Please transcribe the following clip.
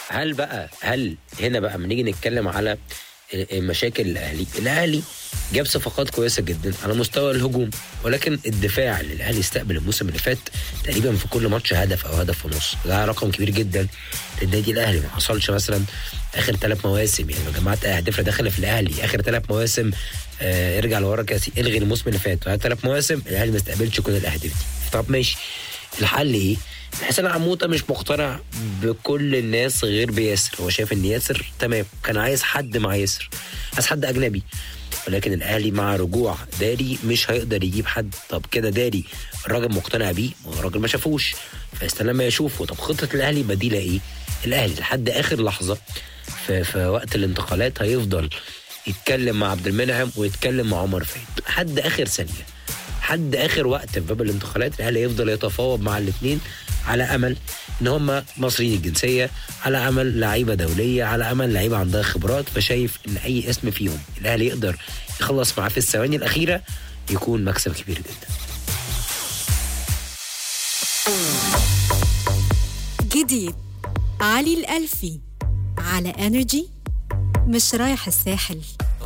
هل بقى هل هنا بقى لما نيجي نتكلم على مشاكل الاهلي الاهلي جاب صفقات كويسه جدا على مستوى الهجوم ولكن الدفاع اللي الاهلي استقبل الموسم اللي فات تقريبا في كل ماتش هدف او هدف ونص ده رقم كبير جدا للنادي الاهلي ما حصلش مثلا اخر ثلاث مواسم يعني لو جمعت اهداف داخله في الاهلي اخر ثلاث مواسم آه ارجع لورا كده الغي الموسم اللي فات ثلاث مواسم الاهلي ما استقبلش كل الاهداف دي طب ماشي الحل ايه؟ حسين عموته مش مقتنع بكل الناس غير بياسر هو شايف ان ياسر تمام كان عايز حد مع ياسر عايز حد اجنبي ولكن الاهلي مع رجوع داري مش هيقدر يجيب حد طب كده داري الراجل مقتنع بيه والراجل ما شافوش فيستنى ما يشوفه طب خطه الاهلي بديله ايه الاهلي لحد اخر لحظه في, في وقت الانتقالات هيفضل يتكلم مع عبد المنعم ويتكلم مع عمر فايد لحد اخر ثانيه لحد اخر وقت في باب الانتقالات الاهلي يفضل يتفاوض مع الاثنين على امل ان هم مصريين الجنسيه على امل لعيبه دوليه على امل لعيبه عندها خبرات فشايف ان اي اسم فيهم الاهلي يقدر يخلص معاه في الثواني الاخيره يكون مكسب كبير جدا جديد علي الألفي على انرجي مش رايح الساحل